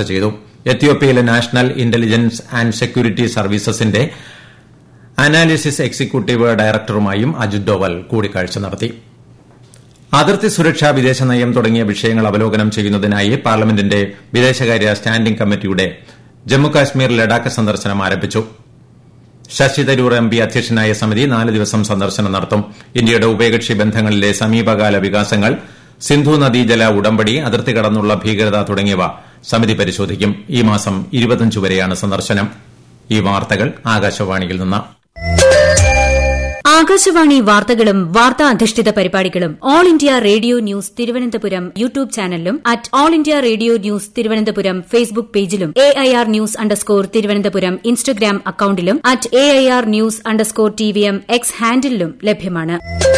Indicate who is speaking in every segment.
Speaker 1: ചെയ്തു എത്യോപ്യയിലെ national intelligence and security സർവീസസിന്റെ അനാലിസിസ് എക്സിക്യൂട്ടീവ് ഡയറക്ടറുമായും അജിത് ഡോവൽ കൂടിക്കാഴ്ച നടത്തി അതിർത്തി സുരക്ഷ വിദേശ നയം തുടങ്ങിയ വിഷയങ്ങൾ അവലോകനം ചെയ്യുന്നതിനായി പാർലമെന്റിന്റെ വിദേശകാര്യ സ്റ്റാൻഡിംഗ് കമ്മിറ്റിയുടെ ജമ്മുകാശ്മീർ ലഡാക്ക് സന്ദർശനം ആരംഭിച്ചു ശശി തരൂർ എം പി അധ്യക്ഷനായ സമിതി നാല് ദിവസം സന്ദർശനം നടത്തും ഇന്ത്യയുടെ ഉഭയകക്ഷി ബന്ധങ്ങളിലെ സമീപകാല വികാസങ്ങൾ സിന്ധു നദീജല ഉടമ്പടി അതിർത്തി കടന്നുള്ള ഭീകരത തുടങ്ങിയവ സമിതി പരിശോധിക്കും ഈ മാസം വരെയാണ് സന്ദർശനം ഈ വാർത്തകൾ ആകാശവാണിയിൽ നിന്ന്
Speaker 2: ആകാശവാണി വാർത്തകളും വാർത്താ അധിഷ്ഠിത പരിപാടികളും All India Radio news Thiruvananthapuram YouTube ചാനലിലും at All India Radio news Thiruvananthapuram Facebook പേജിലും A I R news underscore Thiruvananthapuram Instagram അക്കൌണ്ടിലും at A I R news underscore T V M X ഹാൻഡിലും ലഭ്യമാണ്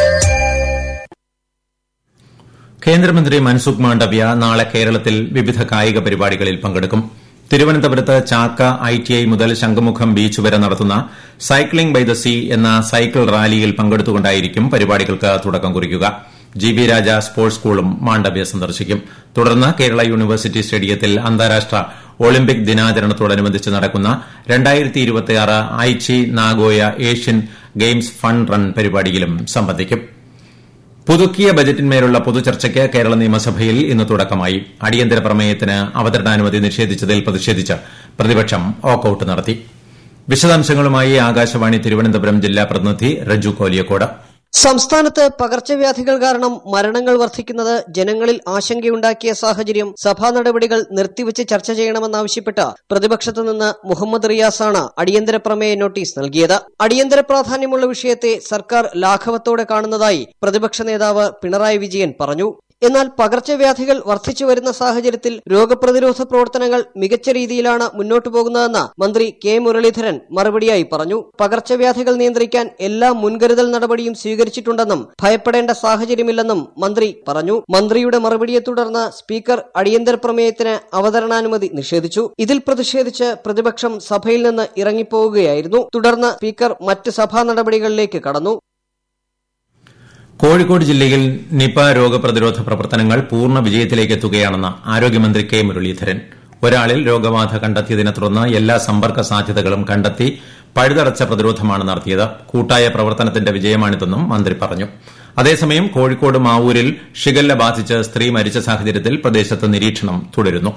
Speaker 1: കേന്ദ്രമന്ത്രി മൻസുഖ് മാണ്ഡവ്യ നാളെ കേരളത്തിൽ വിവിധ കായിക പരിപാടികളിൽ പങ്കെടുക്കും തിരുവനന്തപുരത്ത് ചാക്ക ഐടിഐ മുതൽ ശംഖുമുഖം ബീച്ച് വരെ നടത്തുന്ന സൈക്ലിംഗ് ബൈ ദ സീ എന്ന സൈക്കിൾ റാലിയിൽ പങ്കെടുത്തുകൊണ്ടായിരിക്കും പരിപാടികൾക്ക് തുടക്കം കുറിക്കുക ജി ബി രാജ സ്പോർട്സ് സ്കൂളും മാണ്ഡവ്യ സന്ദർശിക്കും തുടർന്ന് കേരള യൂണിവേഴ്സിറ്റി സ്റ്റേഡിയത്തിൽ അന്താരാഷ്ട്ര ഒളിമ്പിക് ദിനാചരണത്തോടനുബന്ധിച്ച് നടക്കുന്ന Aichi Nagoya Asian Games fun run പരിപാടിയിലും സംബന്ധിക്കും പുതുക്കിയ ബജറ്റിന്മേലുള്ള പൊതുചർച്ചയ്ക്ക് കേരള നിയമസഭയിൽ ഇന്ന് തുടക്കമായി അടിയന്തര പ്രമേയത്തിന് അവതരണാനുമതി നിഷേധിച്ചതിൽ പ്രതിഷേധിച്ച് പ്രതിപക്ഷം വാക്കൌട്ട് നടത്തി വിശദാംശങ്ങളുമായി ആകാശവാണി തിരുവനന്തപുരം ജില്ലാ പ്രതിനിധി റജു കോലിയക്കോട്
Speaker 3: സംസ്ഥാനത്ത് പകർച്ചവ്യാധികൾ കാരണം മരണങ്ങൾ വർദ്ധിക്കുന്നത് ജനങ്ങളിൽ ആശങ്കയുണ്ടാക്കിയ സാഹചര്യം സഭാ നടപടികൾ നിർത്തിവച്ച് ചർച്ച ചെയ്യണമെന്നാവശ്യപ്പെട്ട് പ്രതിപക്ഷത്തു നിന്ന് മുഹമ്മദ് റിയാസാണ് അടിയന്തര പ്രമേയ നോട്ടീസ് നൽകിയത് അടിയന്തര പ്രാധാന്യമുള്ള വിഷയത്തെ സർക്കാർ ലാഘവത്തോടെ കാണുന്നതായി പ്രതിപക്ഷ നേതാവ് പിണറായി വിജയൻ പറഞ്ഞു എന്നാൽ പകർച്ചവ്യാധികൾ വർദ്ധിച്ചു വരുന്ന സാഹചര്യത്തിൽ രോഗപ്രതിരോധ പ്രവർത്തനങ്ങൾ മികച്ച രീതിയിലാണ് മുന്നോട്ടു പോകുന്നതെന്ന് മന്ത്രി കെ മുരളീധരൻ മറുപടിയായി പറഞ്ഞു പകർച്ചവ്യാധികൾ നിയന്ത്രിക്കാൻ എല്ലാ മുൻകരുതൽ നടപടിയും സ്വീകരിച്ചിട്ടുണ്ടെന്നും ഭയപ്പെടേണ്ട സാഹചര്യമില്ലെന്നും മന്ത്രി പറഞ്ഞു മന്ത്രിയുടെ മറുപടിയെ തുടർന്ന് സ്പീക്കർ അടിയന്തര പ്രമേയത്തിന് അവതരണാനുമതി നിഷേധിച്ചു ഇതിൽ പ്രതിഷേധിച്ച് പ്രതിപക്ഷം സഭയിൽ നിന്ന് ഇറങ്ങിപ്പോവുകയായിരുന്നു തുടർന്ന് സ്പീക്കർ മറ്റ് സഭാ നടപടികളിലേക്ക് കടന്നു
Speaker 1: കോഴിക്കോട് ജില്ലയിൽ നിപ രോഗപ്രതിരോധ പ്രവർത്തനങ്ങൾ പൂർണ്ണ വിജയത്തിലേക്ക് എത്തുകയാണെന്ന് ആരോഗ്യമന്ത്രി കെ മുരളീധരൻ ഒരാളിൽ രോഗബാധ കണ്ടെത്തിയതിനെ തുടർന്ന് എല്ലാ സമ്പർക്ക സാധ്യതകളും കണ്ടെത്തി പഴുതടച്ച പ്രതിരോധമാണ് നടത്തിയത് കൂട്ടായ പ്രവർത്തനത്തിന്റെ വിജയമാണിതെന്നും മന്ത്രി പറഞ്ഞു അതേസമയം കോഴിക്കോട് മാവൂരിൽ ഷിഗല്ല ബാധിച്ച് സ്ത്രീ മരിച്ച സാഹചര്യത്തിൽ പ്രദേശത്ത് നിരീക്ഷണം തുടരുന്നു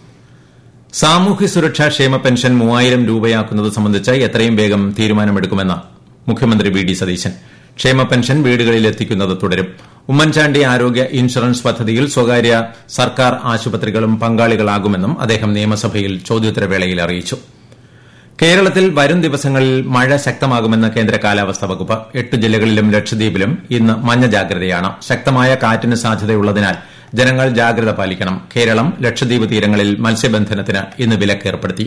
Speaker 1: സാമൂഹ്യ സുരക്ഷാ ക്ഷേമ പെൻഷൻ മൂവായിരം രൂപയാക്കുന്നത് സംബന്ധിച്ച് എത്രയും വേഗം തീരുമാനമെടുക്കുമെന്ന് മുഖ്യമന്ത്രി വി ഡി സതീശൻ ക്ഷേമ പെൻഷൻ വീടുകളിൽ എത്തിക്കുന്നത് തുടരും ഉമ്മൻചാണ്ടി ആരോഗ്യ ഇൻഷുറൻസ് പദ്ധതിയിൽ സ്വകാര്യ സർക്കാർ ആശുപത്രികളും പങ്കാളികളാകുമെന്നും അദ്ദേഹം നിയമസഭയിൽ ചോദ്യോത്തരവേളയിൽ അറിയിച്ചു കേരളത്തിൽ വരും ദിവസങ്ങളിൽ മഴ ശക്തമാകുമെന്ന് കേന്ദ്ര കാലാവസ്ഥാ വകുപ്പ് എട്ട് ജില്ലകളിലും ലക്ഷദ്വീപിലും ഇന്ന് മഞ്ഞ ജാഗ്രതയാണ് ശക്തമായ കാറ്റിന് സാധ്യതയുള്ളതിനാൽ ജനങ്ങൾ ജാഗ്രത പാലിക്കണം കേരളം ലക്ഷദ്വീപ് തീരങ്ങളിൽ മത്സ്യബന്ധനത്തിന് ഇന്ന് വിലക്കേർപ്പെടുത്തി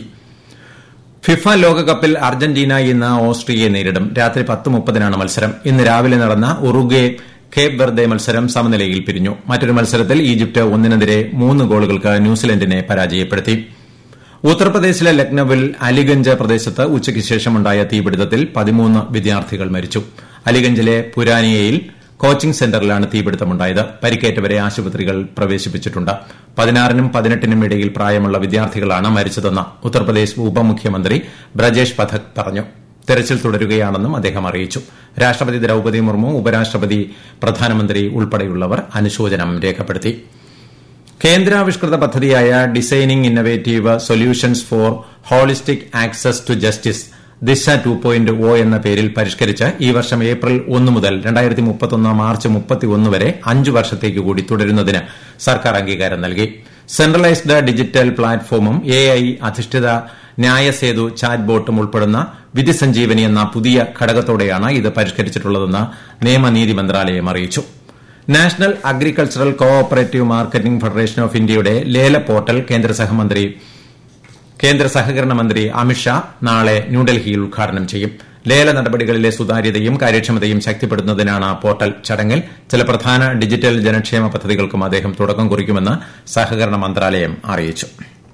Speaker 1: ഫിഫ ലോകകപ്പിൽ അർജന്റീന ഇന്ന് ഓസ്ട്രിയയെ നേരിടും രാത്രി പത്ത് മുപ്പതിനാണ് മത്സരം ഇന്ന് രാവിലെ നടന്ന ഉറുഗ്വെ കേപ്പ് വെർദെ മത്സരം സമനിലയിൽ പിരിഞ്ഞു മറ്റൊരു മത്സരത്തിൽ ഈജിപ്ത് ഒന്നിനെതിരെ മൂന്ന് ഗോളുകൾക്ക് ന്യൂസിലൻഡിനെ പരാജയപ്പെടുത്തി ഉത്തർപ്രദേശിലെ ലക്നൌവിൽ അലിഗഞ്ച് പ്രദേശത്ത് ഉച്ചയ്ക്ക് ശേഷമുണ്ടായ തീപിടുത്തത്തിൽ പതിമൂന്ന് വിദ്യാർത്ഥികൾ മരിച്ചു അലിഗഞ്ചിലെ പുരാനിയയിൽ കോച്ചിംഗ് സെന്ററിലാണ് തീപിടുത്തമുണ്ടായത് പരിക്കേറ്റവരെ ആശുപത്രികൾ പ്രവേശിപ്പിച്ചിട്ടുണ്ട് പതിനാറിനും പതിനെട്ടിനും ഇടയിൽ പ്രായമുള്ള വിദ്യാർത്ഥികളാണ് മരിച്ചതെന്ന് ഉത്തർപ്രദേശ് ഉപമുഖ്യമന്ത്രി ബ്രജേഷ് പഥക് പറഞ്ഞു തെരച്ചിൽ തുടരുകയാണെന്നും അദ്ദേഹം അറിയിച്ചു രാഷ്ട്രപതി ദ്രൌപദി മുർമു ഉപരാഷ്ട്രപതി പ്രധാനമന്ത്രി ഉൾപ്പെടെയുള്ളവർ അനുശോചനം രേഖപ്പെടുത്തി കേന്ദ്രാവിഷ്കൃത പദ്ധതിയായ designing innovative solutions for holistic access to justice Disha two point O എന്ന പേരിൽ പരിഷ്കരിച്ച് ഈ വർഷം ഏപ്രിൽ ഒന്ന് മുതൽ മാർച്ച് മുപ്പത്തിയൊന്ന് വരെ അഞ്ച് വർഷത്തേക്ക് കൂടി തുടരുന്നതിന് സർക്കാർ അംഗീകാരം നൽകി സെൻട്രലൈസ്ഡ് ഡിജിറ്റൽ പ്ലാറ്റ്ഫോമും എ ഐ അധിഷ്ഠിത ന്യായസേതു ചാറ്റ് ബോട്ടും ഉൾപ്പെടുന്ന വിധി സഞ്ജീവനി എന്ന പുതിയ ഘടകത്തോടെയാണ് ഇത് പരിഷ്കരിച്ചിട്ടുള്ളതെന്ന് നിയമനീതി മന്ത്രാലയം അറിയിച്ചു national agricultural cooperative marketing federation of ഇന്ത്യയുടെ ലേല പോർട്ടൽ കേന്ദ്ര സഹമന്ത്രി കേന്ദ്ര സഹകരണ മന്ത്രി അമിത്ഷാ നാളെ ന്യൂഡൽഹിയിൽ ഉദ്ഘാടനം ചെയ്യും ലേല നടപടികളിലെ സുതാര്യതയും കാര്യക്ഷമതയും ശക്തിപ്പെടുത്തുന്നതിനാണ് പോർട്ടൽ ചടങ്ങിൽ ചില പ്രധാന ഡിജിറ്റൽ ജനക്ഷേമ പദ്ധതികൾക്കും അദ്ദേഹം തുടക്കം കുറിക്കുമെന്ന് സഹകരണ മന്ത്രാലയം അറിയിച്ചു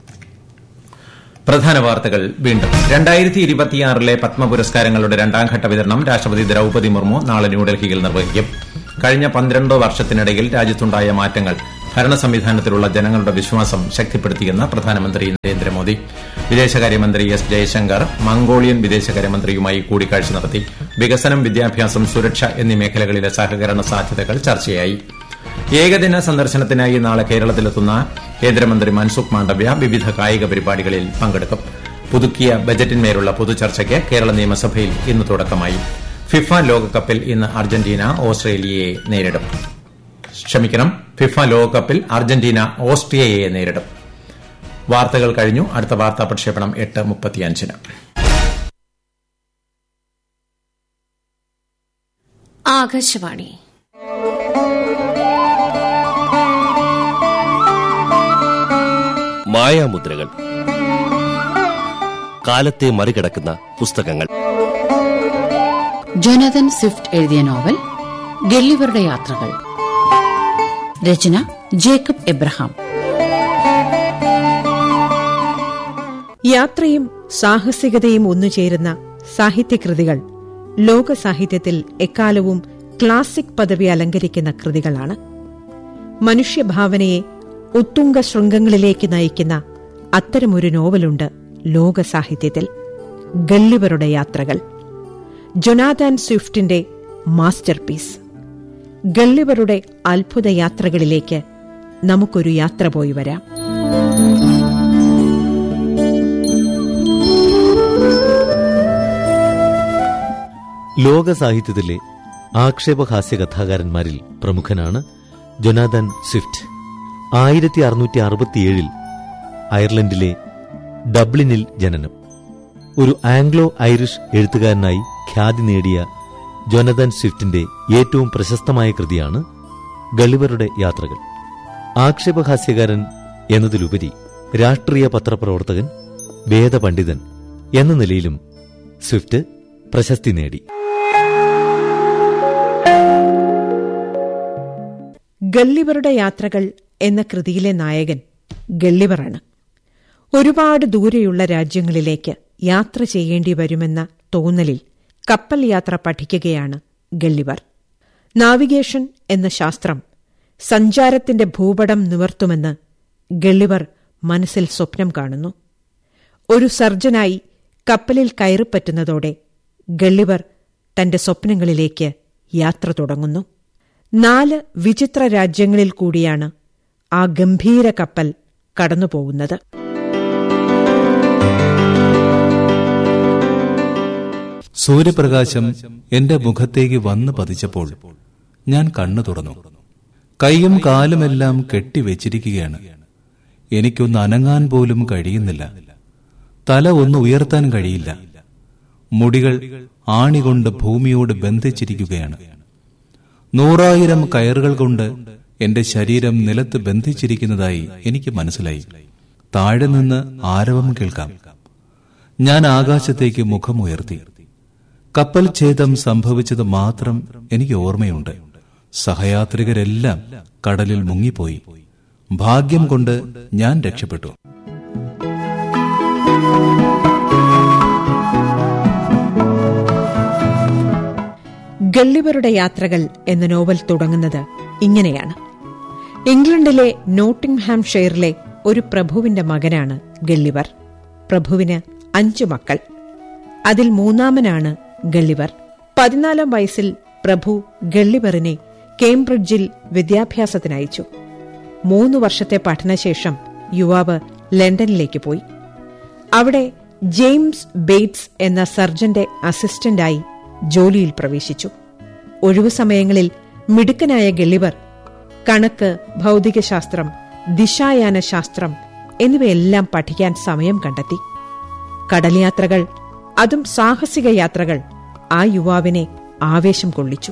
Speaker 1: പ്രധാന വാർത്തകൾ വീണ്ടും രണ്ടായിരത്തി ഇരുപത്തിയാറിലെ പത്മ പുരസ്കാരങ്ങളുടെ രണ്ടാംഘട്ട വിതരണം രാഷ്ട്രപതി ദ്രൌപദി മുർമു നാളെ ന്യൂഡൽഹിയിൽ നിർവഹിക്കും കഴിഞ്ഞ പന്ത്രണ്ട് വർഷത്തിനിടയിൽ രാജ്യത്തുണ്ടായ മാറ്റങ്ങൾ ഭരണ സംവിധാനത്തിലുള്ള ജനങ്ങളുടെ വിശ്വാസം ശക്തിപ്പെടുത്തിയെന്ന് പ്രധാനമന്ത്രി നരേന്ദ്രമോദി വിദേശകാര്യമന്ത്രി എസ് ജയശങ്കർ മംഗോളിയൻ വിദേശകാര്യമന്ത്രിയുമായി കൂടിക്കാഴ്ച നടത്തി വികസനം വിദ്യാഭ്യാസം സുരക്ഷ എന്നീ മേഖലകളിലെ സഹകരണ സാധ്യതകൾ ചർച്ചയായി ഏകദിന സന്ദർശനത്തിനായി നാളെ കേരളത്തിലെത്തുന്ന കേന്ദ്രമന്ത്രി മൻസുഖ് മാണ്ഡവ്യ വിവിധ കായിക പരിപാടികളിൽ പങ്കെടുക്കും പുതുക്കിയ ബജറ്റിന്മേലുള്ള പൊതുചർച്ചയ്ക്ക് കേരള നിയമസഭയിൽ ഇന്ന് തുടക്കമായി ഫിഫ ലോകകപ്പിൽ ഇന്ന് അർജന്റീന ഓസ്ട്രേലിയയെ നേരിടും ക്ഷമിക്കണം ഫിഫ ലോകകപ്പിൽ അർജന്റീന ഓസ്ട്രിയയെ നേരിടും വാർത്തകൾ കഴിഞ്ഞു അടുത്ത വാർത്താ പ്രക്ഷേപണം എട്ട് മുപ്പത്തിയഞ്ചിന്
Speaker 4: ആകാശവാണി
Speaker 5: മായാമുദ്രകൾ കാലത്തെ മറികടക്കുന്ന പുസ്തകങ്ങൾ
Speaker 6: ജൊനതൻ സ്വിഫ്റ്റ് എഴുതിയ നോവൽ ഗള്ളിവരുടെ യാത്രകൾ രചന ജേക്കബ് എബ്രഹാം
Speaker 7: യാത്രയും സാഹസികതയും ഒന്നുചേരുന്ന സാഹിത്യകൃതികൾ ലോക സാഹിത്യത്തിൽ എക്കാലവും ക്ലാസിക് പദവി അലങ്കരിക്കുന്ന കൃതികളാണ് മനുഷ്യഭാവനയെ ഉത്തുംഗ ശൃംഗങ്ങളിലേക്ക് നയിക്കുന്ന അത്തരമൊരു നോവലുണ്ട് ലോക സാഹിത്യത്തിൽ ഗള്ളിവരുടെ യാത്രകൾ ജൊനാഥാൻ സ്വിഫ്റ്റിന്റെ മാസ്റ്റർ പീസ് ഗള്ളിവരുടെ അത്ഭുത യാത്രകളിലേക്ക് നമുക്കൊരു യാത്ര പോയി വരാം
Speaker 8: ലോക സാഹിത്യത്തിലെ ആക്ഷേപഹാസ്യ കഥാകാരന്മാരിൽ പ്രമുഖനാണ് ജൊനാഥൻ സ്വിഫ്റ്റ് ആയിരത്തി അറുന്നൂറ്റി അറുപത്തിയേഴിൽ അയർലൻഡിലെ ഡബ്ലിനിൽ ജനനം ഒരു ആംഗ്ലോ ഐറിഷ് എഴുത്തുകാരനായി ഖ്യാതി നേടിയ ജൊനതൻ സ്വിഫ്റ്റിന്റെ ഏറ്റവും പ്രശസ്തമായ കൃതിയാണ് ഗളിവറുടെ യാത്രകൾ ആക്ഷേപഹാസ്യകാരൻ എന്നതിലുപരി രാഷ്ട്രീയ പത്രപ്രവർത്തകൻ വേദപണ്ഡിതൻ എന്ന നിലയിലും സ്വിഫ്റ്റ് പ്രശസ്തി നേടി
Speaker 7: ഗള്ളിവറുടെ യാത്രകൾ എന്ന കൃതിയിലെ നായകൻ ഗള്ളിവറാണ് ഒരുപാട് ദൂരെയുള്ള രാജ്യങ്ങളിലേക്ക് യാത്ര ചെയ്യേണ്ടി വരുമെന്ന തോന്നലിൽ കപ്പൽ യാത്ര പഠിക്കുകയാണ് ഗള്ളിവർ നാവിഗേഷൻ എന്ന ശാസ്ത്രം സഞ്ചാരത്തിന്റെ ഭൂപടം നിവർത്തുമെന്ന് ഗള്ളിവർ മനസ്സിൽ സ്വപ്നം കാണുന്നു ഒരു സർജനായി കപ്പലിൽ കയറിപ്പറ്റുന്നതോടെ ഗള്ളിവർ തന്റെ സ്വപ്നങ്ങളിലേക്ക് യാത്ര തുടങ്ങുന്നു നാല് വിചിത്ര രാജ്യങ്ങളിൽ കൂടിയാണ് ആ ഗംഭീര കപ്പൽ കടന്നുപോകുന്നത്
Speaker 9: സൂര്യപ്രകാശം എന്റെ മുഖത്തേക്ക് വന്നു പതിച്ചപ്പോൾ ഞാൻ കണ്ണു തുറന്നു കൈയും കാലുമെല്ലാം കെട്ടിവെച്ചിരിക്കുകയാണ് എനിക്കൊന്ന് അനങ്ങാൻ പോലും കഴിയുന്നില്ല തല ഒന്ന് ഉയർത്താൻ കഴിയില്ല മുടികൾ ആണികൊണ്ട് ഭൂമിയോട് ബന്ധിച്ചിരിക്കുകയാണ് നൂറായിരം കയറുകൾ കൊണ്ട് എന്റെ ശരീരം നിലത്ത് ബന്ധിച്ചിരിക്കുന്നതായി എനിക്ക് മനസ്സിലായി താഴെ നിന്ന് ആരവം കേൾക്കാം ഞാൻ ആകാശത്തേക്ക് മുഖമുയർത്തി കപ്പൽ ഛേദം സംഭവിച്ചത് മാത്രം എനിക്ക് ഓർമ്മയുണ്ട് സഹയാത്രികരെല്ലാം കടലിൽ മുങ്ങിപ്പോയി ഭാഗ്യം കൊണ്ട് ഞാൻ രക്ഷപ്പെട്ടു
Speaker 7: ഗള്ളിവറുടെ യാത്രകൾ എന്ന നോവൽ തുടങ്ങുന്നത് ഇങ്ങനെയാണ് ഇംഗ്ലണ്ടിലെ നോട്ടിംഗ്ഹാം ഷെയറിലെ ഒരു പ്രഭുവിന്റെ മകനാണ് ഗള്ളിവർ പ്രഭുവിന് അഞ്ചു മക്കൾ അതിൽ മൂന്നാമനാണ് ഗള്ളിവർ പതിനാലാം വയസ്സിൽ പ്രഭു ഗള്ളിവറിനെ കേംബ്രിഡ്ജിൽ വിദ്യാഭ്യാസത്തിനയച്ചു മൂന്ന് വർഷത്തെ പഠനശേഷം യുവാവ് ലണ്ടനിലേക്ക് പോയി അവിടെ ജെയിംസ് ബേറ്റ്സ് എന്ന സർജന്റെ അസിസ്റ്റന്റായി ജോലിയിൽ പ്രവേശിച്ചു ഒഴിവു സമയങ്ങളിൽ മിടുക്കനായ ഗളിവർ കണക്ക് ഭൗതികശാസ്ത്രം ദിശായാന ശാസ്ത്രം എന്നിവയെല്ലാം പഠിക്കാൻ സമയം കണ്ടെത്തി കടൽയാത്രകൾ അതും സാഹസിക യാത്രകൾ ആ യുവാവിനെ ആവേശം കൊള്ളിച്ചു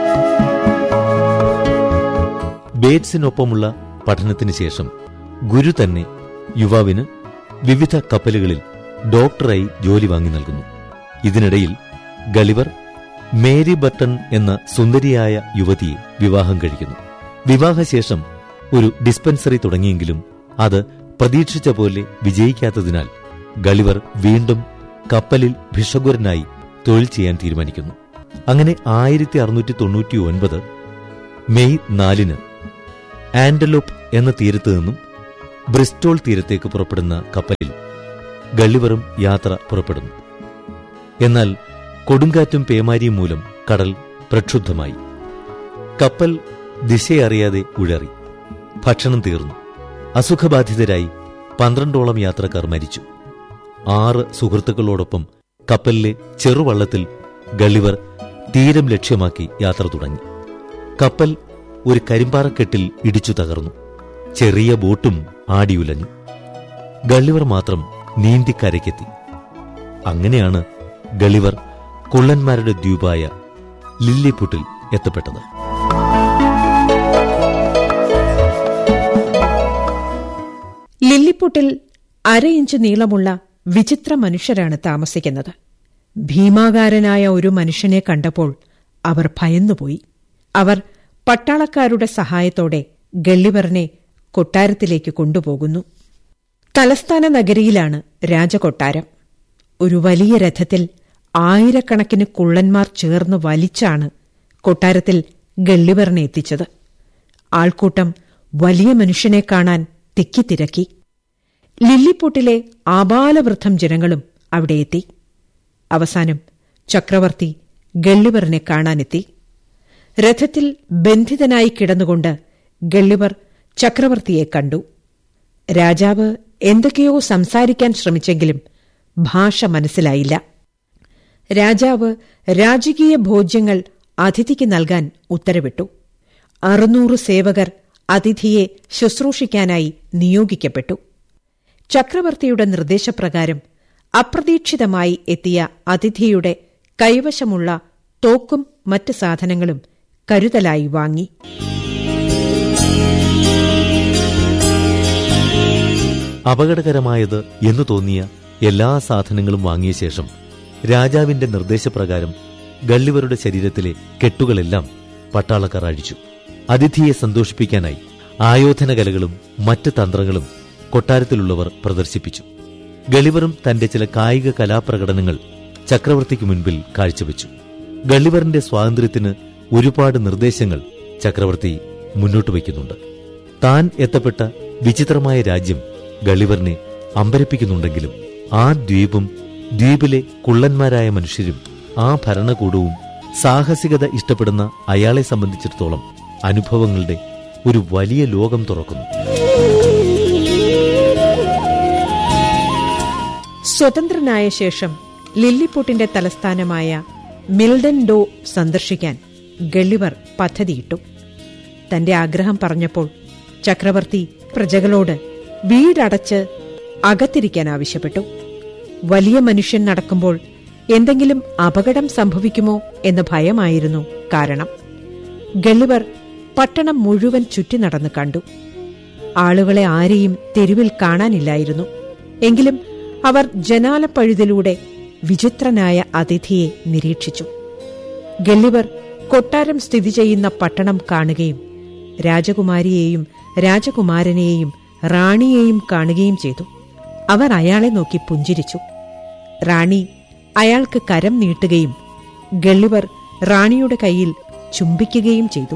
Speaker 8: ബേറ്റ്സിനൊപ്പമുള്ള പഠനത്തിന് ശേഷം ഗുരു തന്നെ യുവാവിന് വിവിധ കപ്പലുകളിൽ ഡോക്ടറായി ജോലി വാങ്ങി നൽകുന്നു ഇതിനിടയിൽ ഗളിവർ മേരി ബട്ടൺ എന്ന സുന്ദരിയായ യുവതിയെ വിവാഹം കഴിക്കുന്നു വിവാഹശേഷം ഒരു ഡിസ്പെൻസറി തുടങ്ങിയെങ്കിലും അത് പ്രതീക്ഷിച്ച പോലെ വിജയിക്കാത്തതിനാൽ ഗളിവർ വീണ്ടും കപ്പലിൽ ഭിഷഗ്വരനായി തൊഴിൽ ചെയ്യാൻ തീരുമാനിക്കുന്നു അങ്ങനെ ആയിരത്തി അറുന്നൂറ്റി തൊണ്ണൂറ്റി ഒൻപത് മെയ് നാലിന് ആൻഡലോപ്പ് എന്ന തീരത്ത് നിന്നും ബ്രിസ്റ്റോൾ തീരത്തേക്ക് പുറപ്പെടുന്ന കപ്പലിൽ ഗള്ളിവറും യാത്ര പുറപ്പെടുന്നു എന്നാൽ കൊടുങ്കാറ്റും പേമാരിയും മൂലം കടൽ പ്രക്ഷുബ്ധമായി കപ്പൽ ദിശയറിയാതെ ഉഴറി ഭക്ഷണം തീർന്നു അസുഖബാധിതരായി പന്ത്രണ്ടോളം യാത്രക്കാർ മരിച്ചു ആറ് സുഹൃത്തുക്കളോടൊപ്പം കപ്പലിലെ ചെറുവള്ളത്തിൽ ഗള്ളിവർ തീരം ലക്ഷ്യമാക്കി യാത്ര തുടങ്ങി കപ്പൽ ഒരു കരിമ്പാറക്കെട്ടിൽ ഇടിച്ചു തകർന്നു ചെറിയ ബോട്ടും ആടിയുലഞ്ഞു ഗള്ളിവർ മാത്രം നീന്തിക്കരയ്ക്കെത്തി അങ്ങനെയാണ് ഗളിവർ കുള്ളന്മാരുടെ ദ്വീപായ ലില്ലിപുട്ടിൽ എത്തപ്പെട്ടത്
Speaker 7: ലില്ലിപ്പുട്ടിൽ അര ഇഞ്ച് നീളമുള്ള വിചിത്ര മനുഷ്യരാണ് താമസിക്കുന്നത് ഭീമാകാരനായ ഒരു മനുഷ്യനെ കണ്ടപ്പോൾ അവർ ഭയന്നുപോയി അവർ പട്ടാളക്കാരുടെ സഹായത്തോടെ ഗള്ളിവറിനെ കൊട്ടാരത്തിലേക്ക് കൊണ്ടുപോകുന്നു തലസ്ഥാന നഗരിയിലാണ് രാജകൊട്ടാരം ഒരു വലിയ രഥത്തിൽ ആയിരക്കണക്കിന് കുള്ളന്മാർ ചേർന്ന് വലിച്ചാണ് കൊട്ടാരത്തിൽ ഗള്ളിവറിനെ എത്തിച്ചത് ആൾക്കൂട്ടം വലിയ മനുഷ്യനെ കാണാൻ തിക്കിത്തിരക്കി ലില്ലിപ്പൊട്ടിലെ ആബാലവൃദ്ധം ജനങ്ങളും അവിടെ എത്തി അവസാനം ചക്രവർത്തി ഗള്ളിവറിനെ കാണാനെത്തി രഥത്തിൽ ബന്ധിതനായി കിടന്നുകൊണ്ട് ഗള്ളിവർ ചക്രവർത്തിയെ കണ്ടു രാജാവ് എന്തൊക്കെയോ സംസാരിക്കാൻ ശ്രമിച്ചെങ്കിലും ഭാഷ മനസ്സിലായില്ല രാജാവ് രാജകീയ ഭോജ്യങ്ങൾ അതിഥിക്ക് നൽകാൻ ഉത്തരവിട്ടു അറുന്നൂറ് സേവകർ അതിഥിയെ ശുശ്രൂഷിക്കാനായി നിയോഗിക്കപ്പെട്ടു ചക്രവർത്തിയുടെ നിർദ്ദേശപ്രകാരം അപ്രതീക്ഷിതമായി എത്തിയ അതിഥിയുടെ കൈവശമുള്ള തോക്കും മറ്റ് സാധനങ്ങളും കരുതലായി വാങ്ങി
Speaker 8: അപകടകരമായത് എന്നു തോന്നിയ എല്ലാ സാധനങ്ങളും വാങ്ങിയ ശേഷം രാജാവിന്റെ നിർദ്ദേശപ്രകാരം ഗള്ളിവരുടെ ശരീരത്തിലെ കെട്ടുകളെല്ലാം പട്ടാളക്കാർ അഴിച്ചു അതിഥിയെ സന്തോഷിപ്പിക്കാനായി ആയോധന കലകളും മറ്റ് തന്ത്രങ്ങളും കൊട്ടാരത്തിലുള്ളവർ പ്രദർശിപ്പിച്ചു ഗളിവറും തന്റെ ചില കായിക കലാപ്രകടനങ്ങൾ ചക്രവർത്തിക്ക് മുൻപിൽ കാഴ്ചവെച്ചു ഗള്ളിവറിന്റെ സ്വാതന്ത്ര്യത്തിന് ഒരുപാട് നിർദ്ദേശങ്ങൾ ചക്രവർത്തി മുന്നോട്ട് വയ്ക്കുന്നുണ്ട് താൻ എത്തപ്പെട്ട വിചിത്രമായ രാജ്യം ഗള്ളിവറിനെ അമ്പരപ്പിക്കുന്നുണ്ടെങ്കിലും ആ ദ്വീപും ദ്വീപിലെ കുള്ളന്മാരായ മനുഷ്യരും ആ ഭരണകൂടവും സാഹസികത ഇഷ്ടപ്പെടുന്ന അയാളെ സംബന്ധിച്ചിടത്തോളം അനുഭവങ്ങളുടെ ഒരു വലിയ ലോകം തുറക്കുന്നു
Speaker 7: സ്വതന്ത്രനായ ശേഷം ലില്ലിപൂട്ടിന്റെ തലസ്ഥാനമായ മിൽഡൻ ഡോ സന്ദർശിക്കാൻ ഗള്ളിവർ പദ്ധതിയിട്ടു തന്റെ ആഗ്രഹം പറഞ്ഞപ്പോൾ ചക്രവർത്തി പ്രജകളോട് വീടടച്ച് അകത്തിരിക്കാൻ ആവശ്യപ്പെട്ടു വലിയ മനുഷ്യൻ നടക്കുമ്പോൾ എന്തെങ്കിലും അപകടം സംഭവിക്കുമോ എന്ന ഭയമായിരുന്നു കാരണം ഗള്ളിവർ പട്ടണം മുഴുവൻ ചുറ്റി നടന്നു കണ്ടു ആളുകളെ ആരെയും തെരുവിൽ കാണാനില്ലായിരുന്നു എങ്കിലും അവർ ജനാലപ്പഴുതിലൂടെ വിചിത്രനായ അതിഥിയെ നിരീക്ഷിച്ചു ഗള്ളിവർ കൊട്ടാരം സ്ഥിതി ചെയ്യുന്ന പട്ടണം കാണുകയും രാജകുമാരിയെയും രാജകുമാരനെയും റാണിയെയും കാണുകയും ചെയ്തു അവർ അയാളെ നോക്കി പുഞ്ചിരിച്ചു റാണി അയാൾക്ക് കരം നീട്ടുകയും ഗള്ളിവർ റാണിയുടെ കയ്യിൽ ചുംബിക്കുകയും ചെയ്തു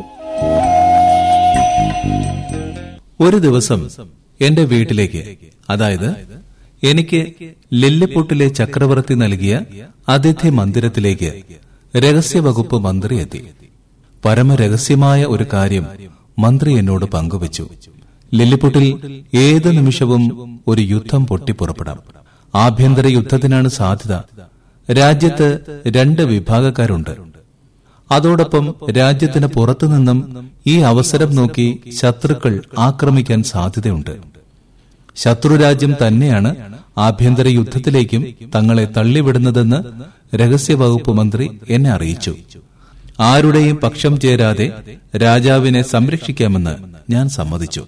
Speaker 9: ഒരു ദിവസം എന്റെ വീട്ടിലേക്ക് അതായത് എനിക്ക് ലില്ലിപ്പൊട്ടിലെ ചക്രവർത്തി നൽകിയ അതിഥി മന്ദിരത്തിലേക്ക് രഹസ്യവകുപ്പ് മന്ത്രി എത്തി പരമരഹസ്യമായ ഒരു കാര്യം മന്ത്രി എന്നോട് പങ്കുവച്ചു ലില്ലിപ്പൊട്ടിൽ ഏത് നിമിഷവും ഒരു യുദ്ധം പൊട്ടിപ്പുറപ്പെടാം ആഭ്യന്തര യുദ്ധത്തിനാണ് സാധ്യത രാജ്യത്ത് രണ്ട് വിഭാഗക്കാരുണ്ട് അതോടൊപ്പം രാജ്യത്തിന് പുറത്തുനിന്നും ഈ അവസരം നോക്കി ശത്രുക്കൾ ആക്രമിക്കാൻ സാധ്യതയുണ്ട് ശത്രുരാജ്യം തന്നെയാണ് ആഭ്യന്തര യുദ്ധത്തിലേക്കും തങ്ങളെ തള്ളിവിടുന്നതെന്ന് രഹസ്യവകുപ്പ് മന്ത്രി എന്നെ അറിയിച്ചു ആരുടെയും പക്ഷം ചേരാതെ രാജാവിനെ സംരക്ഷിക്കാമെന്ന് ഞാൻ സമ്മതിച്ചു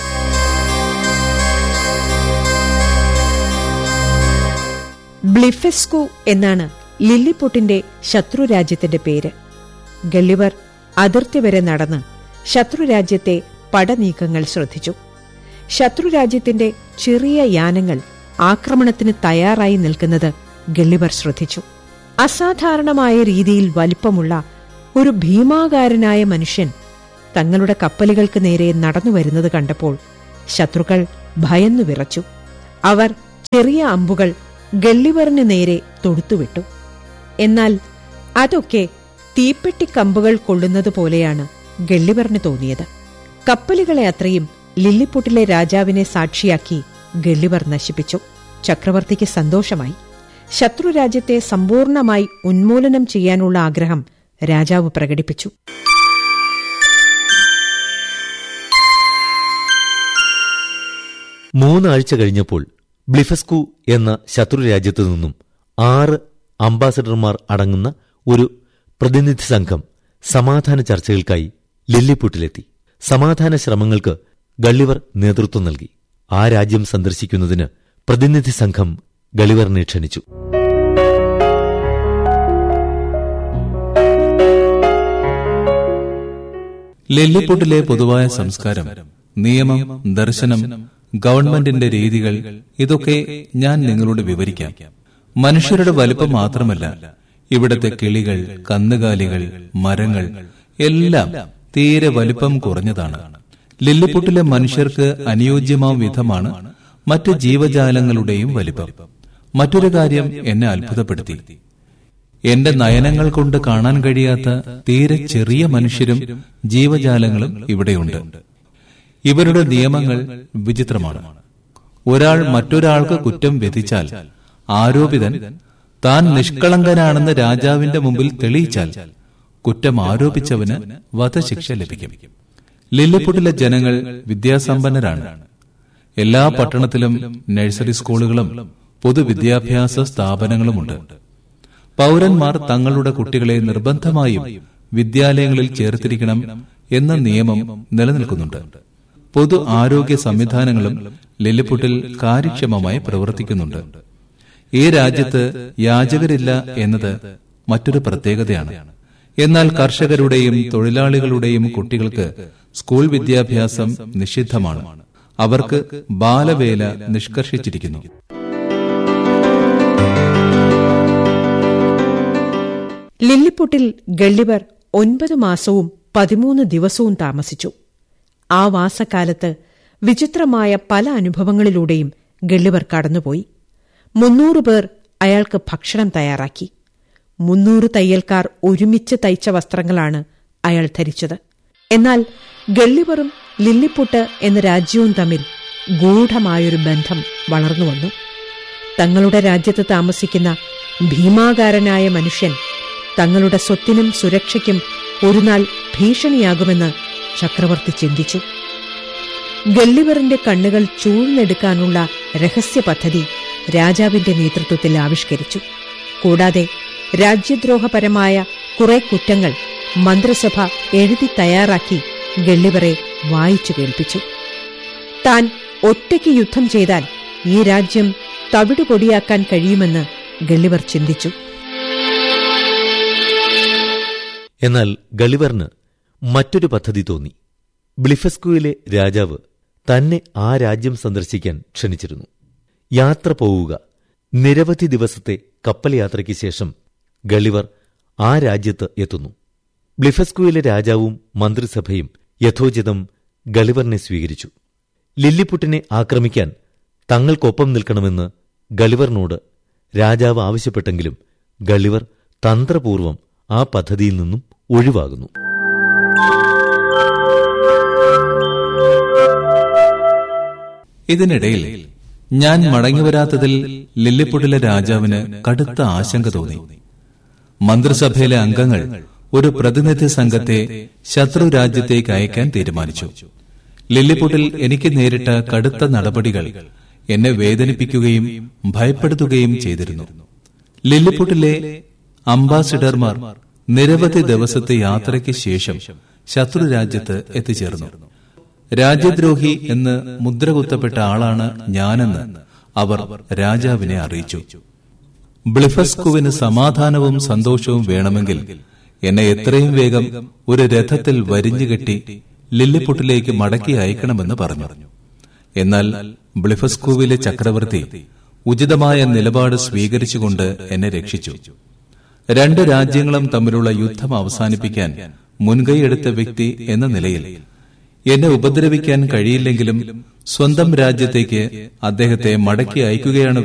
Speaker 7: ബ്ലിഫെസ്കു എന്നാണ് ലില്ലിപ്പൊട്ടിന്റെ ശത്രുരാജ്യത്തിന്റെ പേര് ഗള്ളിവർ അതിർത്തി വരെ നടന്ന് ശത്രുരാജ്യത്തെ പടനീക്കങ്ങൾ ശ്രദ്ധിച്ചു ശത്രുരാജ്യത്തിന്റെ ചെറിയ യാനങ്ങൾ ആക്രമണത്തിന് തയ്യാറായി നിൽക്കുന്നത് ഗള്ളിവർ ശ്രദ്ധിച്ചു അസാധാരണമായ രീതിയിൽ വലിപ്പമുള്ള ഒരു ഭീമാകാരനായ മനുഷ്യൻ തങ്ങളുടെ കപ്പലുകൾക്ക് നേരെ നടന്നു വരുന്നത് കണ്ടപ്പോൾ ശത്രുക്കൾ ഭയന്നു വിറച്ചു അവർ ചെറിയ അമ്പുകൾ ഗള്ളിവറിന് നേരെ തൊടുത്തുവിട്ടു എന്നാൽ അതൊക്കെ തീപ്പെട്ടിക്കമ്പുകൾ കൊള്ളുന്നത് പോലെയാണ് ഗള്ളിവറിന് തോന്നിയത് കപ്പലുകളെ അത്രയും ലില്ലിപ്പൊട്ടിലെ രാജാവിനെ സാക്ഷിയാക്കി ഗള്ളിവർ നശിപ്പിച്ചു ചക്രവർത്തിക്ക് സന്തോഷമായി ശത്രുരാജ്യത്തെ സമ്പൂർണമായി ഉന്മൂലനം ചെയ്യാനുള്ള ആഗ്രഹം രാജാവ് പ്രകടിപ്പിച്ചു
Speaker 8: മൂന്നാഴ്ച കഴിഞ്ഞപ്പോൾ ബ്ലിഫസ്കു എന്ന ശത്രുരാജ്യത്തു നിന്നും ആറ് അംബാസഡർമാർ അടങ്ങുന്ന ഒരു പ്രതിനിധി സംഘം സമാധാന ചർച്ചകൾക്കായി ലില്ലിപൂട്ടിലെത്തി സമാധാന ശ്രമങ്ങൾക്ക് ഗള്ളിവർ നേതൃത്വം നൽകി ആ രാജ്യം സന്ദർശിക്കുന്നതിന് പ്രതിനിധി സംഘം ഗളിവറിനെ ക്ഷണിച്ചു
Speaker 9: ലില്ലിപ്പൊട്ടിലെ പൊതുവായ സംസ്കാരം നിയമം ദർശനം ഗവൺമെന്റിന്റെ രീതികൾ ഇതൊക്കെ ഞാൻ നിങ്ങളോട് വിവരിക്കാം മനുഷ്യരുടെ വലിപ്പം മാത്രമല്ല ഇവിടത്തെ കിളികൾ കന്നുകാലികൾ മരങ്ങൾ എല്ലാം തീരെ വലിപ്പം കുറഞ്ഞതാണ് ലില്ലിപ്പൊട്ടിലെ മനുഷ്യർക്ക് അനുയോജ്യമാം വിധമാണ് മറ്റ് ജീവജാലങ്ങളുടെയും വലിപ്പം മറ്റൊരു കാര്യം എന്നെ അത്ഭുതപ്പെടുത്തി എന്റെ നയനങ്ങൾ കൊണ്ട് കാണാൻ കഴിയാത്ത തീരെ ചെറിയ മനുഷ്യരും ജീവജാലങ്ങളും ഇവിടെയുണ്ട് ഇവരുടെ നിയമങ്ങൾ വിചിത്രമാണ് ഒരാൾ മറ്റൊരാൾക്ക് കുറ്റം വിധിച്ചാൽ ആരോപിതൻ താൻ നിഷ്കളങ്കനാണെന്ന് രാജാവിന്റെ മുമ്പിൽ തെളിയിച്ചാൽ കുറ്റം ആരോപിച്ചവന് വധശിക്ഷ ലഭിക്കും ലില്ലിപ്പുട്ടിലെ ജനങ്ങൾ വിദ്യാസമ്പന്നരാണ് എല്ലാ പട്ടണത്തിലും നഴ്സറി സ്കൂളുകളും പൊതുവിദ്യാഭ്യാസ സ്ഥാപനങ്ങളുമുണ്ട് പൗരന്മാർ തങ്ങളുടെ കുട്ടികളെ നിർബന്ധമായും വിദ്യാലയങ്ങളിൽ ചേർത്തിരിക്കണം എന്ന നിയമം നിലനിൽക്കുന്നുണ്ട് പൊതു ആരോഗ്യ സംവിധാനങ്ങളും ലില്ലിപ്പുട്ടിൽ കാര്യക്ഷമമായി പ്രവർത്തിക്കുന്നുണ്ട് ഈ രാജ്യത്ത് യാചകരില്ല എന്നത് മറ്റൊരു പ്രത്യേകതയാണ് എന്നാൽ കർഷകരുടെയും തൊഴിലാളികളുടെയും കുട്ടികൾക്ക് സ്കൂൾ വിദ്യാഭ്യാസം നിഷിദ്ധമാണ് അവർക്ക് ബാലവേല നിഷ്കർഷിച്ചിരിക്കുന്നു
Speaker 7: ലില്ലിപ്പൊട്ടിൽ ഗള്ളിവർ ഒൻപത് മാസവും പതിമൂന്ന് ദിവസവും താമസിച്ചു ആ വാസക്കാലത്ത് വിചിത്രമായ പല അനുഭവങ്ങളിലൂടെയും ഗള്ളിവർ കടന്നുപോയി മുന്നൂറ് പേർ അയാൾക്ക് ഭക്ഷണം തയ്യാറാക്കി മുന്നൂറ് തയ്യൽക്കാർ ഒരുമിച്ച് തയ്ച്ച വസ്ത്രങ്ങളാണ് അയാൾ ധരിച്ചത് എന്നാൽ ഗള്ളിവറും ലില്ലിപ്പൊട്ട് എന്ന രാജ്യവും തമ്മിൽ ഗൂഢമായൊരു ബന്ധം വളർന്നുവന്നു തങ്ങളുടെ രാജ്യത്ത് താമസിക്കുന്ന ഭീമാകാരനായ മനുഷ്യൻ തങ്ങളുടെ സ്വത്തിനും സുരക്ഷയ്ക്കും ഒരുനാൾ ഭീഷണിയാകുമെന്ന് ചക്രവർത്തി ചിന്തിച്ചു ഗള്ളിവറിന്റെ കണ്ണുകൾ ചൂഴ്ന്നെടുക്കാനുള്ള രഹസ്യ പദ്ധതി രാജാവിന്റെ നേതൃത്വത്തിൽ ആവിഷ്കരിച്ചു കൂടാതെ രാജ്യദ്രോഹപരമായ കുറെ കുറ്റങ്ങൾ മന്ത്രിസഭ എഴുതി തയ്യാറാക്കി ഗള്ളിവറെ വായിച്ചു കേൾപ്പിച്ചു താൻ ഒറ്റയ്ക്ക് യുദ്ധം ചെയ്താൽ ഈ രാജ്യം തവിടുപൊടിയാക്കാൻ കഴിയുമെന്ന് ഗള്ളിവർ ചിന്തിച്ചു
Speaker 8: എന്നാൽ ഗളിവറിന് മറ്റൊരു പദ്ധതി തോന്നി ബ്ലിഫസ്കുവിലെ രാജാവ് തന്നെ ആ രാജ്യം സന്ദർശിക്കാൻ ക്ഷണിച്ചിരുന്നു യാത്ര പോവുക നിരവധി ദിവസത്തെ കപ്പൽ യാത്രയ്ക്ക് ശേഷം ഗളിവർ ആ രാജ്യത്ത് എത്തുന്നു ബ്ലിഫസ്കുവിലെ രാജാവും മന്ത്രിസഭയും യഥോചിതം ഗളിവറിനെ സ്വീകരിച്ചു ലില്ലിപുട്ടിനെ ആക്രമിക്കാൻ തങ്ങൾക്കൊപ്പം നിൽക്കണമെന്ന് ഗളിവറിനോട് രാജാവ് ആവശ്യപ്പെട്ടെങ്കിലും ഗളിവർ തന്ത്രപൂർവം ആ പദ്ധതിയിൽ നിന്നും ഒഴിവാകുന്നു
Speaker 9: ഇതിനിടയിൽ ഞാൻ മടങ്ങിവരാത്തതിൽ ലില്ലിപ്പൊട്ടിലെ രാജാവിന് കടുത്ത ആശങ്ക തോന്നി മന്ത്രിസഭയിലെ അംഗങ്ങൾ ഒരു പ്രതിനിധി സംഘത്തെ ശത്രു രാജ്യത്തേക്ക് അയക്കാൻ തീരുമാനിച്ചു ലില്ലിപ്പൊട്ടിൽ എനിക്ക് നേരിട്ട കടുത്ത നടപടികൾ എന്നെ വേദനിപ്പിക്കുകയും ഭയപ്പെടുത്തുകയും ചെയ്തിരുന്നു ലില്ലിപ്പൊട്ടിലെ അംബാസിഡർമാർ നിരവധി ദിവസത്തെ യാത്രയ്ക്ക് ശേഷം ശത്രു രാജ്യത്ത് എത്തിച്ചേർന്നു രാജ്യദ്രോഹി എന്ന് മുദ്രകുത്തപ്പെട്ട ആളാണ് ഞാനെന്ന് അവർ രാജാവിനെ അറിയിച്ചു ബ്ലിഫസ്കുവിന് സമാധാനവും സന്തോഷവും വേണമെങ്കിൽ എന്നെ എത്രയും വേഗം ഒരു രഥത്തിൽ വരിഞ്ഞുകെട്ടി ലില്ലിപ്പൊട്ടിലേക്ക് മടക്കി അയക്കണമെന്ന് പറഞ്ഞു എന്നാൽ ബ്ലിഫസ്കുവിലെ ചക്രവർത്തി ഉചിതമായ നിലപാട് സ്വീകരിച്ചുകൊണ്ട് എന്നെ രക്ഷിച്ചു രണ്ട് രാജ്യങ്ങളും തമ്മിലുള്ള യുദ്ധം അവസാനിപ്പിക്കാൻ മുൻകൈയെടുത്ത വ്യക്തി എന്ന നിലയിൽ എന്നെ ഉപദ്രവിക്കാൻ കഴിയില്ലെങ്കിലും സ്വന്തം രാജ്യത്തേക്ക് അദ്ദേഹത്തെ മടക്കി അയക്കുകയാണ്